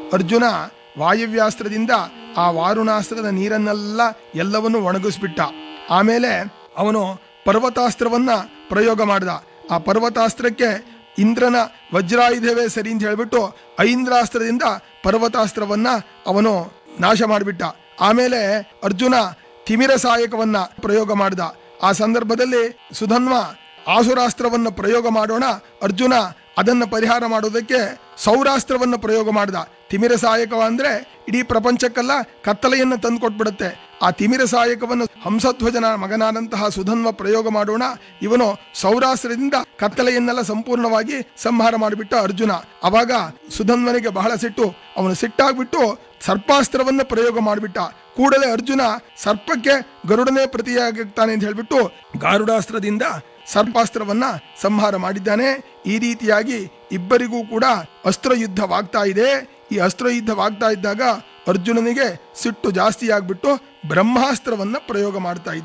ಅರ್ಜುನ ವಾಯವ್ಯಾಸ್ತ್ರದಿಂದ ಆ ವಾರುಣಾಸ್ತ್ರದ ನೀರನ್ನೆಲ್ಲ ಎಲ್ಲವನ್ನು ಒಣಗಿಸ್ಬಿಟ್ಟ ಆಮೇಲೆ ಅವನು ಪರ್ವತಾಸ್ತ್ರವನ್ನ ಪ್ರಯೋಗ ಮಾಡಿದ ಆ ಪರ್ವತಾಸ್ತ್ರಕ್ಕೆ ಇಂದ್ರನ ವಜ್ರಾಯುಧವೇ ಸರಿ ಅಂತ ಹೇಳ್ಬಿಟ್ಟು ಐಂದ್ರಾಸ್ತ್ರದಿಂದ ಪರ್ವತಾಸ್ತ್ರವನ್ನ ಅವನು ನಾಶ ಮಾಡಿಬಿಟ್ಟ ಆಮೇಲೆ ಅರ್ಜುನ ತಿಮಿರ ಸಹಾಯಕವನ್ನ ಪ್ರಯೋಗ ಮಾಡಿದ ಆ ಸಂದರ್ಭದಲ್ಲಿ ಸುಧನ್ವ ಆಸುರಾಸ್ತ್ರವನ್ನು ಪ್ರಯೋಗ ಮಾಡೋಣ ಅರ್ಜುನ ಅದನ್ನ ಪರಿಹಾರ ಮಾಡೋದಕ್ಕೆ ಸೌರಾಸ್ತ್ರವನ್ನ ಪ್ರಯೋಗ ಮಾಡಿದ ತಿಮಿರ ಸಹಾಯಕ ಅಂದ್ರೆ ಇಡೀ ಪ್ರಪಂಚಕ್ಕೆಲ್ಲ ಕತ್ತಲೆಯನ್ನು ತಂದು ಕೊಟ್ಬಿಡುತ್ತೆ ಆ ತಿಮಿರ ಸಹಾಯಕವನ್ನು ಹಂಸಧ್ವಜನ ಮಗನಾದಂತಹ ಸುಧನ್ವ ಪ್ರಯೋಗ ಮಾಡೋಣ ಇವನು ಸೌರಾಸ್ತ್ರದಿಂದ ಕತ್ತಲೆಯನ್ನೆಲ್ಲ ಸಂಪೂರ್ಣವಾಗಿ ಸಂಹಾರ ಮಾಡಿಬಿಟ್ಟ ಅರ್ಜುನ ಅವಾಗ ಸುಧನ್ವನಿಗೆ ಬಹಳ ಸಿಟ್ಟು ಅವನು ಸಿಟ್ಟಾಗ್ಬಿಟ್ಟು ಸರ್ಪಾಸ್ತ್ರವನ್ನ ಪ್ರಯೋಗ ಮಾಡಿಬಿಟ್ಟ ಕೂಡಲೇ ಅರ್ಜುನ ಸರ್ಪಕ್ಕೆ ಗರುಡನೇ ಪ್ರತಿಯಾಗಿರ್ತಾನೆ ಅಂತ ಹೇಳ್ಬಿಟ್ಟು ಗಾರುಡಾಸ್ತ್ರದಿಂದ ಸರ್ಪಾಸ್ತ್ರವನ್ನ ಸಂಹಾರ ಮಾಡಿದ್ದಾನೆ ಈ ರೀತಿಯಾಗಿ ಇಬ್ಬರಿಗೂ ಕೂಡ ಅಸ್ತ್ರಯುದ್ಧವಾಗ್ತಾ ಇದೆ ಈ ಅಸ್ತ್ರಯುದ್ಧವಾಗ್ತಾ ಇದ್ದಾಗ ಅರ್ಜುನನಿಗೆ ಸಿಟ್ಟು ಜಾಸ್ತಿ ಆಗ್ಬಿಟ್ಟು ಬ್ರಹ್ಮಾಸ್ತ್ರವನ್ನ ಪ್ರಯೋಗ ಮಾಡ್ತಾ ಇದ್ದ